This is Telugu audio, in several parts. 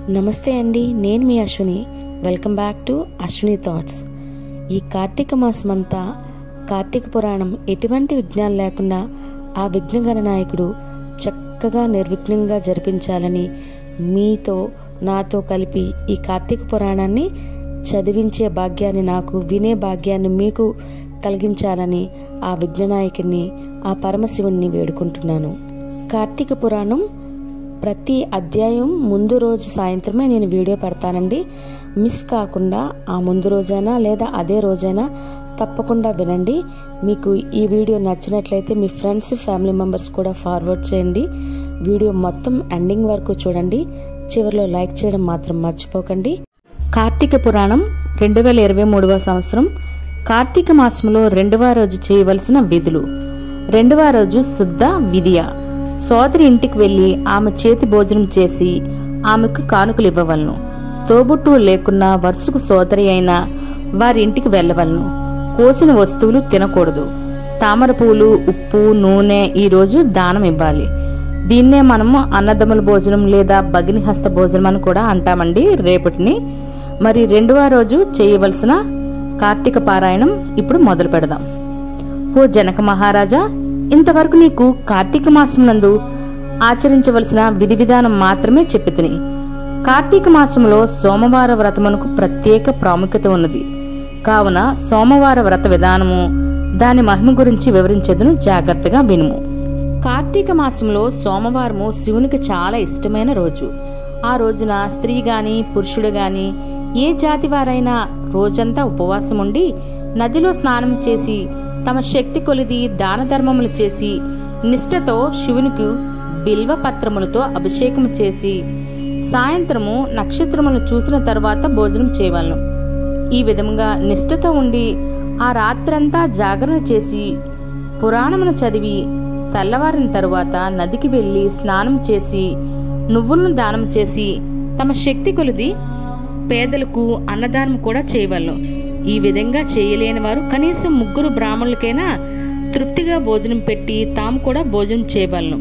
నమస్తే అండి నేను మీ Ashwini welcome back to Ashwini thoughts ఈ కార్తీక మాసం అంతా కార్తీక పురాణం ఎటువంటి విఘ్నాలు లేకుండా ఆ విఘ్నగణ నాయకుడు చక్కగా నిర్విఘ్నంగా జరిపించాలని మీతో నాతో కలిపి ఈ కార్తీక పురాణాన్ని చదివించే భాగ్యాన్ని నాకు వినే భాగ్యాన్ని మీకు కలిగించాలని ఆ విఘ్ననాయకుడిని ఆ పరమశివుణ్ణి వేడుకుంటున్నాను కార్తీక పురాణం ప్రతి అధ్యాయం ముందు రోజు సాయంత్రమే నేను వీడియో పెడతానండి మిస్ కాకుండా ఆ ముందు రోజైనా లేదా అదే రోజైనా తప్పకుండా వినండి మీకు ఈ వీడియో నచ్చినట్లయితే మీ ఫ్రెండ్స్ ఫ్యామిలీ మెంబర్స్ కూడా ఫార్వర్డ్ చేయండి వీడియో మొత్తం ఎండింగ్ వరకు చూడండి చివరిలో లైక్ చేయడం మాత్రం మర్చిపోకండి కార్తీక పురాణం రెండు వేల ఇరవై మూడవ సంవత్సరం కార్తీక మాసంలో రెండవ రోజు చేయవలసిన విధులు రెండవ రోజు శుద్ధ విధియ సోదరి ఇంటికి వెళ్ళి ఆమె చేతి భోజనం చేసి ఆమెకు కానుకలు ఇవ్వవలను తోబుట్టు లేకున్నా వరుసకు సోదరి అయినా వారి ఇంటికి వెళ్ళవలను కోసిన వస్తువులు తినకూడదు తామర పూలు ఉప్పు నూనె ఈరోజు దానం ఇవ్వాలి దీన్నే మనము అన్నదమ్ముల భోజనం లేదా భగిని హస్త భోజనం అని కూడా అంటామండి రేపటిని మరి రెండవ రోజు చేయవలసిన కార్తీక పారాయణం ఇప్పుడు మొదలు పెడదాం ఓ జనక మహారాజా ఇంతవరకు నీకు కార్తీక మాసం నందు ఆచరించవలసిన విధి విధానం మాత్రమే చెప్పితిని కార్తీక మాసంలో సోమవార వ్రతమునకు ప్రత్యేక ప్రాముఖ్యత ఉన్నది కావున సోమవార వ్రత విధానము దాని మహిమ గురించి వివరించేదను జాగ్రత్తగా వినుము కార్తీక మాసంలో సోమవారము శివునికి చాలా ఇష్టమైన రోజు ఆ రోజున స్త్రీ గాని పురుషుడు గాని ఏ జాతి వారైనా రోజంతా ఉపవాసం ఉండి నదిలో స్నానం చేసి తమ శక్తి కొలిది దాన ధర్మములు చేసి నిష్ఠతో శివునికి బిల్వ పత్రములతో అభిషేకం చేసి సాయంత్రము నక్షత్రములను చూసిన తర్వాత భోజనం చేయవలను ఈ విధంగా నిష్ఠతో ఉండి ఆ రాత్రంతా జాగరణ చేసి పురాణమును చదివి తెల్లవారిన తరువాత నదికి వెళ్ళి స్నానం చేసి నువ్వులను దానం చేసి తమ శక్తి కొలిది పేదలకు అన్నదానం కూడా చేయవలను ఈ విధంగా చేయలేని వారు కనీసం ముగ్గురు బ్రాహ్మణులకైనా తృప్తిగా భోజనం పెట్టి తాము కూడా భోజనం చేయవలను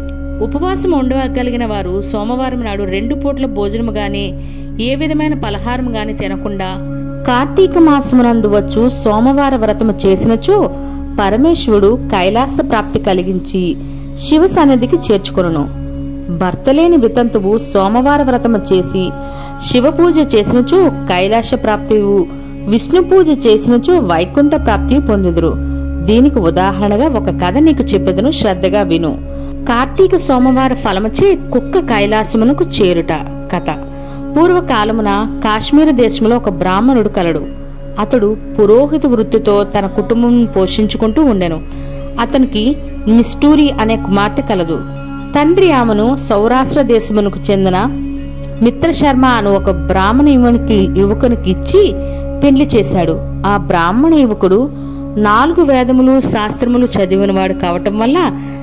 ఉపవాసం ఉండగలిగిన వారు సోమవారం నాడు రెండు పూట్ల భోజనం గాని ఏ విధమైన పలహారం గాని తినకుండా కార్తీక మాసమునందు వచ్చు సోమవార వ్రతము చేసినచో పరమేశ్వరుడు కైలాస ప్రాప్తి కలిగించి శివ సన్నిధికి చేర్చుకొనును భర్తలేని వితంతువు సోమవార వ్రతము చేసి శివ పూజ చేసినచో కైలాస ప్రాప్తి విష్ణు పూజ చేసినచో వైకుంఠ ప్రాప్తి పొందుదురు దీనికి ఉదాహరణగా ఒక కథ నీకు చెప్పెదను శ్రద్ధగా విను కార్తీక సోమవార ఫలముచే కుక్క కైలాసమునకు చేరుట కథ పూర్వకాలమున కాశ్మీర దేశంలో ఒక బ్రాహ్మణుడు కలడు అతడు పురోహిత వృత్తితో తన కుటుంబం పోషించుకుంటూ ఉండెను అతనికి మిస్టూరి అనే కుమార్తె కలదు తండ్రి ఆమెను సౌరాష్ట్ర దేశమునకు చెందిన మిత్రశర్మ అను ఒక బ్రాహ్మణ యువనికి యువకునికి ఇచ్చి పెళ్లి చేశాడు ఆ బ్రాహ్మణ యువకుడు నాలుగు వేదములు శాస్త్రములు చదివినవాడు కావటం వల్ల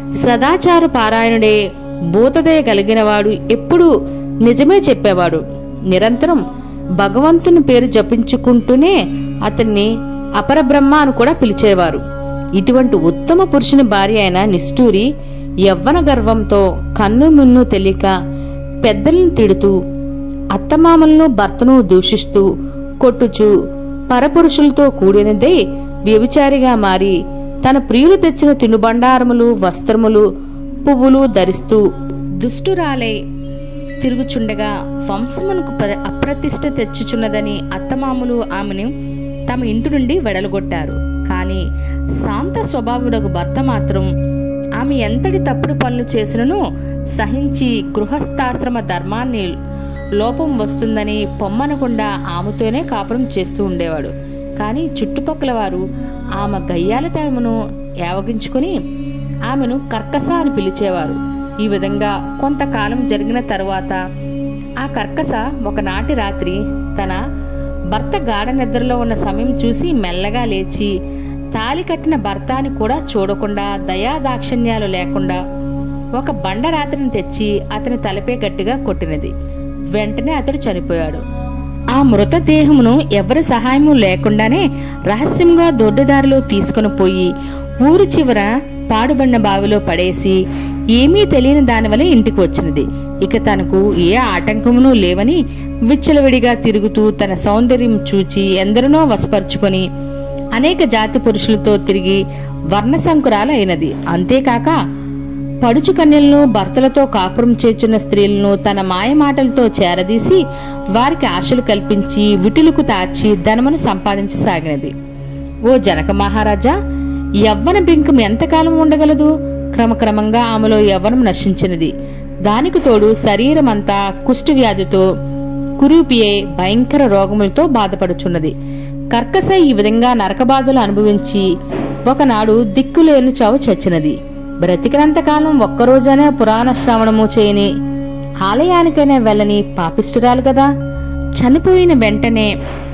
సదాచార పారాయణుడే భూతదయ కలిగినవాడు ఎప్పుడూ నిజమే చెప్పేవాడు నిరంతరం భగవంతుని పేరు జపించుకుంటూనే అతన్ని అపరబ్రహ్మ అని కూడా పిలిచేవారు ఇటువంటి ఉత్తమ పురుషుని భార్య అయిన నిష్ఠూరి యవ్వన గర్వంతో కన్ను మిన్ను తెలియక పెద్దలను తిడుతూ అత్తమామలను భర్తను దూషిస్తూ కొట్టుచు పరపురుషులతో కూడినదే వ్యభిచారిగా మారి తన ప్రియులు తెచ్చిన తినుబండారములు వస్త్రములు పువ్వులు ధరిస్తూ దుష్టురాలై తిరుగుచుండగా వంశమునకు ప్ర- అప్రతిష్ట తెచ్చుచున్నదని అత్తమామలు ఆమెను తమ ఇంటి నుండి వెడలగొట్టారు కానీ శాంత స్వభావుడకు భర్త మాత్రం ఆమె ఎంతటి తప్పుడు పనులు చేసినను సహించి గృహస్థాశ్రమ ధర్మాన్ని లోపం వస్తుందని పొమ్మనకుండా ఆమెతోనే కాపురం చేస్తూ ఉండేవాడు కానీ చుట్టుపక్కల వారు ఆమె గయ్యాలతనమును యావగించుకొని ఆమెను కర్కస అని పిలిచేవారు ఈ విధంగా కొంతకాలం జరిగిన తరువాత ఆ కర్కస ఒకనాటి రాత్రి తన భర్త గాఢ నిద్రలో ఉన్న సమయం చూసి మెల్లగా లేచి తాలి కట్టిన భర్త అని కూడా చూడకుండా దయాదాక్షిణ్యాలు లేకుండా ఒక బండరాత్రిని తెచ్చి అతని తలపే గట్టిగా కొట్టినది వెంటనే అతడు చనిపోయాడు ఆ మృతదేహమును ఎవరి సహాయము లేకుండానే రహస్యంగా దొడ్డిదారిలో తీసుకుని పోయి ఊరి చివర పాడుబడిన బావిలో పడేసి ఏమీ తెలియని దానివల్ల ఇంటికి వచ్చినది ఇక తనకు ఏ ఆటంకమును లేవని విచ్చలవిడిగా తిరుగుతూ తన సౌందర్యం చూచి ఎందరినో వశపరుచుకొని అనేక జాతి పురుషులతో తిరిగి వర్ణశంకురాలు అయినది అంతేకాక పడుచు కన్యలను భర్తలతో కాపురం చేర్చున్న స్త్రీలను తన మాయ మాటలతో చేరదీసి వారికి ఆశలు కల్పించి విటులకు తార్చి ధనమును సంపాదించసాగినది ఓ జనక మహారాజా యవ్వన బింకం ఎంతకాలం ఉండగలదు క్రమక్రమంగా ఆమెలో యవ్వనం నశించినది దానికి తోడు శరీరమంతా కుష్టి వ్యాధితో కురూపియే భయంకర రోగములతో బాధపడుచున్నది కర్కస ఈ విధంగా నరకబాధలు అనుభవించి ఒకనాడు దిక్కులేని చావు చచ్చినది బ్రతికినంతకాలం ఒక్కరోజనే పురాణ శ్రవణము చేయని ఆలయానికైనా వెళ్ళని పాపిష్టురాలు కదా చనిపోయిన వెంటనే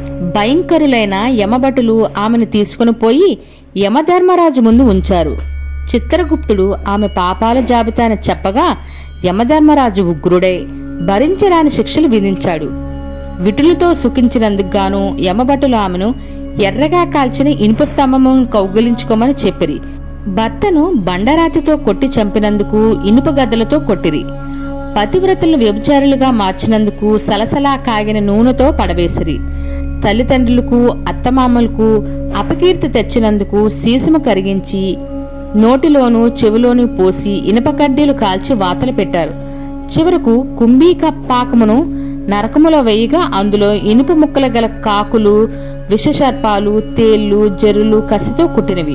భయంకరులైన యమభటులు ఆమెను తీసుకుని పోయి యమధర్మరాజు ముందు ఉంచారు చిత్రగుప్తుడు ఆమె పాపాల జాబితాను చెప్పగా యమధర్మరాజు ఉగ్రుడై భరించరాని శిక్షలు విధించాడు విటులతో సుఖించినందుకు గాను యమభటులు ఆమెను ఎర్రగా కాల్చిన ఇనుప స్తంభము కౌగిలించుకోమని చెప్పిరి భర్తను బండరాతితో కొట్టి చంపినందుకు ఇనుప గద్దలతో కొట్టిరి పతివ్రతలను వ్యభిచారులుగా మార్చినందుకు సలసలా కాగిన నూనెతో పడవేసిరి తల్లిదండ్రులకు అత్తమామలకు అపకీర్తి తెచ్చినందుకు సీసము కరిగించి నోటిలోనూ చెవిలోనూ పోసి ఇనుప కడ్డీలు కాల్చి వాతలు పెట్టారు చివరకు కుంభీక పాకమును నరకములో వేయగా అందులో ఇనుప ముక్కల గల కాకులు విషసర్పాలు తేళ్లు జరులు కసితో కుట్టినవి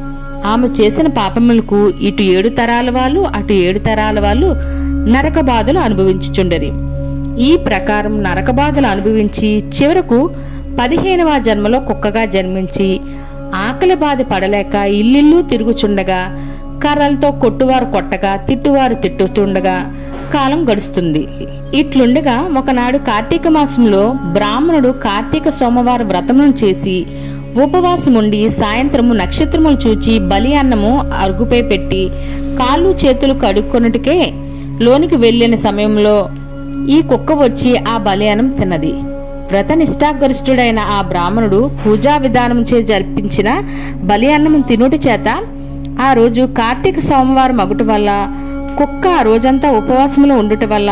ఆమె చేసిన పాపములకు ఇటు ఏడు తరాల వాళ్ళు అటు ఏడు తరాల వాళ్ళు నరక బాధలు అనుభవించుచుండరి ఈ ప్రకారం నరక బాధలు అనుభవించి చివరకు పదిహేనవ జన్మలో కుక్కగా జన్మించి ఆకలి బాధ పడలేక ఇల్లిల్లు తిరుగుచుండగా కర్రలతో కొట్టువారు కొట్టగా తిట్టువారు తిట్టుతుండగా కాలం గడుస్తుంది ఇట్లుండగా ఒకనాడు కార్తీక మాసంలో బ్రాహ్మణుడు కార్తీక సోమవార వ్రతమును చేసి ఉపవాసముండి సాయంత్రము నక్షత్రములు చూచి బలి అన్నము అరుగుపై పెట్టి కాళ్ళు చేతులు కడుక్కొనుటికే లోనికి వెళ్ళిన సమయంలో ఈ కుక్క వచ్చి ఆ బలి అన్నం తిన్నది వ్రత నిష్ఠాగరిష్ఠుడైన ఆ బ్రాహ్మణుడు పూజా విధానం చే జరిపించిన బలి అన్నం తినుటి చేత ఆ రోజు కార్తీక సోమవారం మగుట వల్ల కుక్క ఆ రోజంతా ఉపవాసములో ఉండుట వల్ల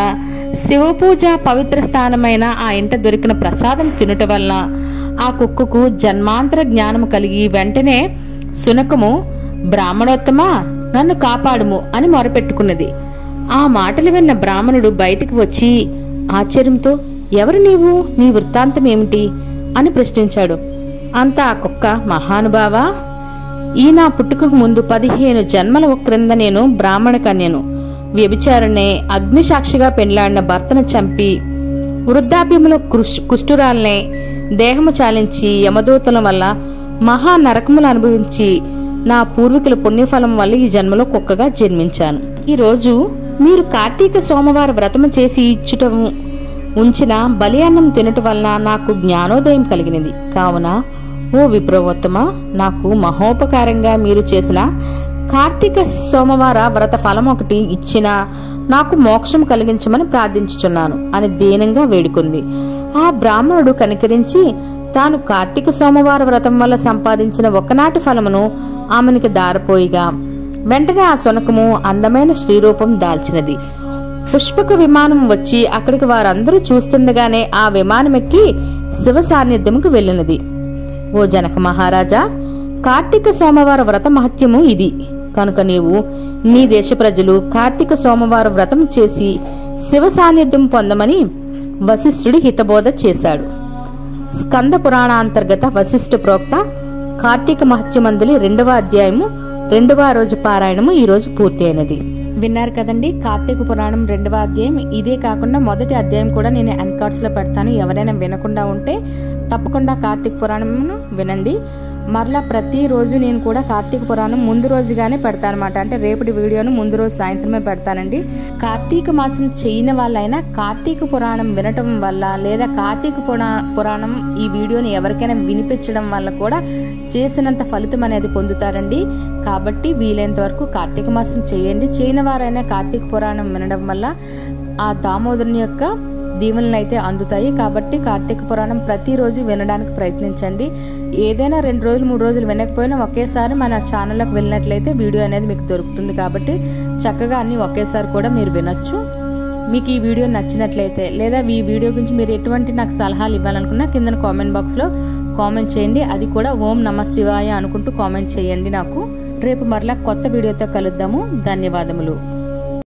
శివపూజ పవిత్ర స్థానమైన ఆ ఇంట దొరికిన ప్రసాదం తినుట వల్ల ఆ కుక్కకు జన్మాంతర జ్ఞానము కలిగి వెంటనే సునకము బ్రాహ్మణోత్తమా నన్ను కాపాడుము అని మొరపెట్టుకున్నది ఆ మాటలు విన్న బ్రాహ్మణుడు బయటికి వచ్చి ఆశ్చర్యంతో ఎవరు నీవు నీ వృత్తాంతం ఏమిటి అని ప్రశ్నించాడు అంతా ఆ కుక్క మహానుభావా ఈ నా పుట్టుకకు ముందు పదిహేను జన్మల క్రింద నేను బ్రాహ్మణ కన్యను వ్యభిచారణే అగ్నిసాక్షిగా పెండ్లాడిన భర్తను చంపి వృద్ధాప్యములో కృష్ కుష్ఠురాలనే దేహము చాలించి యమదూతల వల్ల మహా నరకములు అనుభవించి నా పూర్వీకుల పుణ్యఫలం వల్ల ఈ జన్మలో కుక్కగా జన్మించాను ఈరోజు మీరు కార్తీక సోమవార వ్రతము చేసి ఇచ్చుట ఉంచిన బలి అన్నం తినటం వలన నాకు జ్ఞానోదయం కలిగినది కావున ఓ విప్రవోత్తమ నాకు మహోపకారంగా మీరు చేసిన కార్తీక సోమవార వ్రత ఫలం ఒకటి ఇచ్చిన నాకు మోక్షం కలిగించమని ప్రార్థించుచున్నాను అని దీనంగా వేడుకుంది ఆ బ్రాహ్మణుడు కనికరించి తాను కార్తీక సోమవార వ్రతం వల్ల సంపాదించిన ఒకనాటి ఫలమును ఆమెనికి దారపోయిగా వెంటనే ఆ శునకము అందమైన శ్రీరూపం దాల్చినది పుష్పక విమానం వచ్చి అక్కడికి వారందరూ చూస్తుండగానే ఆ విమానం ఎక్కి శివ సాన్నిధ్యముకు వెళ్ళినది ఓ జనక మహారాజా కార్తీక సోమవార వ్రత మహత్యము ఇది కనుక నీవు నీ దేశ ప్రజలు కార్తీక సోమవార వ్రతం చేసి శివ సాన్నిధ్యం పొందమని వశిష్ఠుడు హితబోధ చేశాడు స్కంద పురాణాంతర్గత వశిష్ఠ ప్రోక్త కార్తీక మహత్యమందలి రెండవ అధ్యాయము రెండవ రోజు పారాయణము ఈ రోజు పూర్తి అయినది విన్నారు కదండి కార్తీక పురాణం రెండవ అధ్యాయం ఇదే కాకుండా మొదటి అధ్యాయం కూడా నేను అన్కార్డ్స్లో పెడతాను ఎవరైనా వినకుండా ఉంటే తప్పకుండా కార్తీక పురాణంను వినండి మరలా ప్రతిరోజు నేను కూడా కార్తీక పురాణం ముందు రోజుగానే పెడతాను అనమాట అంటే రేపటి వీడియోను ముందు రోజు సాయంత్రమే పెడతానండి కార్తీక మాసం చేయని వాళ్ళైనా కార్తీక పురాణం వినటం వల్ల లేదా కార్తీక పురా పురాణం ఈ వీడియోని ఎవరికైనా వినిపించడం వల్ల కూడా చేసినంత ఫలితం అనేది పొందుతారండి కాబట్టి వీలైనంత వరకు కార్తీక మాసం చేయండి చేయని వారైనా కార్తీక పురాణం వినడం వల్ల ఆ దామోదరుని యొక్క దీవెనలు అయితే అందుతాయి కాబట్టి కార్తీక పురాణం ప్రతిరోజు వినడానికి ప్రయత్నించండి ఏదైనా రెండు రోజులు మూడు రోజులు వినకపోయినా ఒకేసారి మన ఛానల్లోకి వెళ్ళినట్లయితే వీడియో అనేది మీకు దొరుకుతుంది కాబట్టి చక్కగా అన్నీ ఒకేసారి కూడా మీరు వినొచ్చు మీకు ఈ వీడియో నచ్చినట్లయితే లేదా ఈ వీడియో గురించి మీరు ఎటువంటి నాకు సలహాలు ఇవ్వాలనుకున్నా కింద కామెంట్ బాక్స్లో కామెంట్ చేయండి అది కూడా ఓం నమ శివాయ అనుకుంటూ కామెంట్ చేయండి నాకు రేపు మరలా కొత్త వీడియోతో కలుద్దాము ధన్యవాదములు